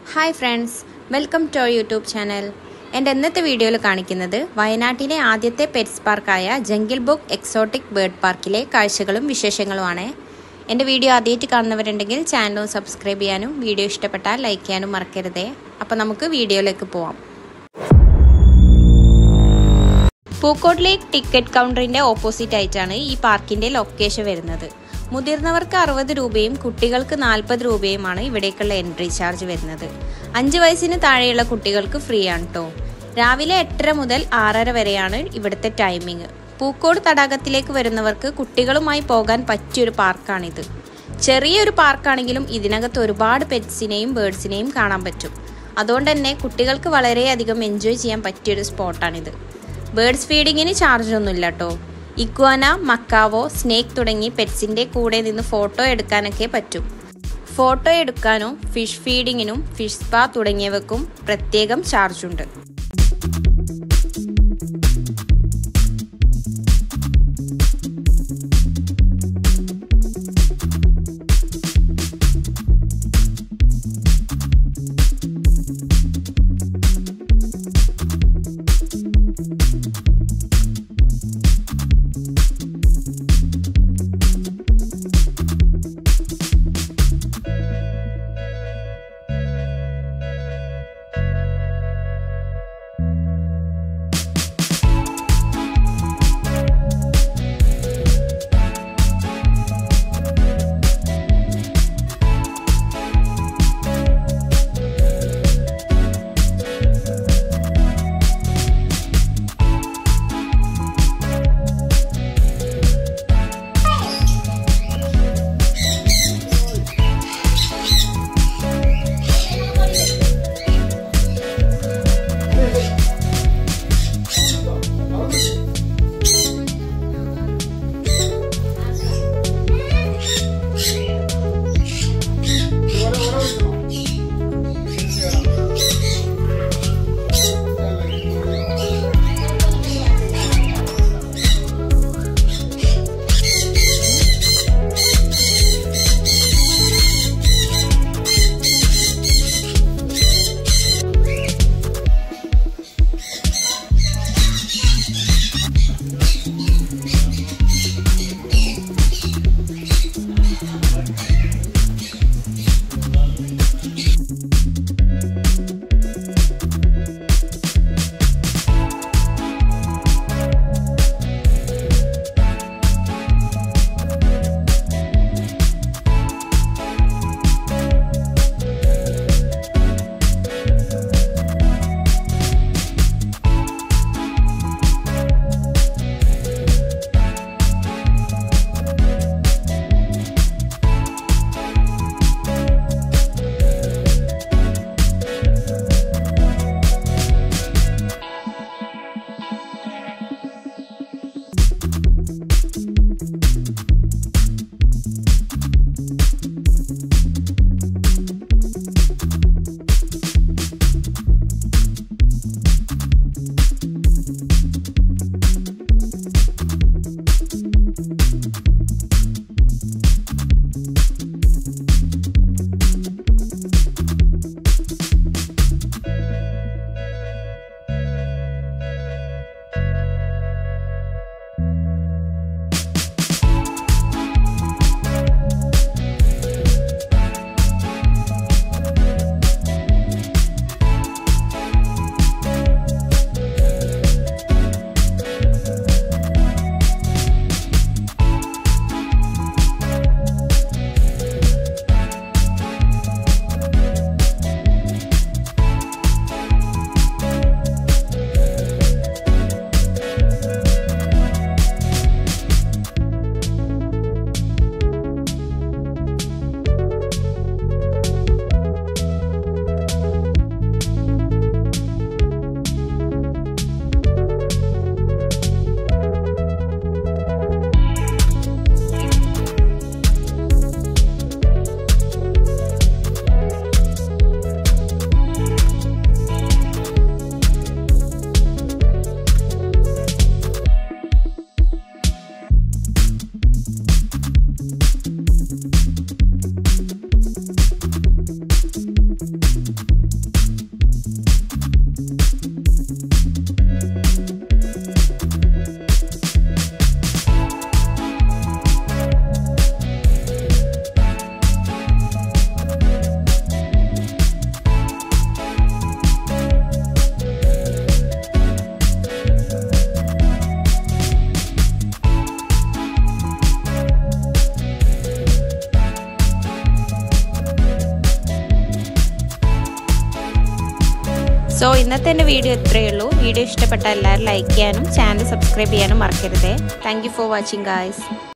hi friends welcome to YouTube channel എൻ്റെ ഇന്നത്തെ വീഡിയോയിൽ കാണിക്കുന്നത് വയനാട്ടിലെ ആദ്യത്തെ പെറ്റ്സ് പാർക്കായ ജംഗിൾ ബുക്ക് എക്സോട്ടിക് ബേർഡ് പാർക്കിലെ കാഴ്ചകളും വിശേഷങ്ങളുമാണ് എൻ്റെ വീഡിയോ ആദ്യമായിട്ട് കാണുന്നവരുണ്ടെങ്കിൽ ചാനലും സബ്സ്ക്രൈബ് ചെയ്യാനും വീഡിയോ ഇഷ്ടപ്പെട്ടാൽ ലൈക്ക് ചെയ്യാനും മറക്കരുതേ അപ്പോൾ നമുക്ക് വീഡിയോയിലേക്ക് പോവാം പൂക്കോട്ട് ലേക്ക് ടിക്കറ്റ് കൗണ്ടറിൻ്റെ ഓപ്പോസിറ്റ് ആയിട്ടാണ് ഈ പാർക്കിൻ്റെ ലൊക്കേഷൻ വരുന്നത് മുതിർന്നവർക്ക് അറുപത് രൂപയും കുട്ടികൾക്ക് നാൽപ്പത് രൂപയുമാണ് ഇവിടേക്കുള്ള എൻട്രി ചാർജ് വരുന്നത് അഞ്ച് വയസ്സിന് താഴെയുള്ള കുട്ടികൾക്ക് ഫ്രീ ആണ് കേട്ടോ രാവിലെ എട്ടര മുതൽ ആറര വരെയാണ് ഇവിടുത്തെ ടൈമിംഗ് പൂക്കോട് തടാകത്തിലേക്ക് വരുന്നവർക്ക് കുട്ടികളുമായി പോകാൻ പറ്റിയൊരു പാർക്കാണിത് ചെറിയൊരു പാർക്കാണെങ്കിലും ഇതിനകത്ത് ഒരുപാട് പെറ്റ്സിനെയും ബേഡ്സിനെയും കാണാൻ പറ്റും അതുകൊണ്ട് തന്നെ കുട്ടികൾക്ക് വളരെയധികം എൻജോയ് ചെയ്യാൻ പറ്റിയൊരു സ്പോട്ടാണിത് ബേഡ്സ് ഫീഡിങ്ങിന് ചാർജ് ഒന്നുമില്ല കേട്ടോ ഇഗ്വാന മക്കാവോ സ്നേക്ക് തുടങ്ങി പെറ്റ്സിൻ്റെ കൂടെ നിന്ന് ഫോട്ടോ എടുക്കാനൊക്കെ പറ്റും ഫോട്ടോ എടുക്കാനും ഫിഷ് ഫീഡിങ്ങിനും ഫിഷ് സ്പാ തുടങ്ങിയവക്കും പ്രത്യേകം ചാർജ് ഉണ്ട് സോ ഇന്നത്തെ എൻ്റെ വീഡിയോ ഇത്രയേ ഉള്ളൂ വീഡിയോ ഇഷ്ടപ്പെട്ട എല്ലാവരും ലൈക്ക് ചെയ്യാനും ചാനൽ സബ്സ്ക്രൈബ് ചെയ്യാനും മറക്കരുതേ താങ്ക് ഫോർ വാച്ചിങ് ഗായ്സ്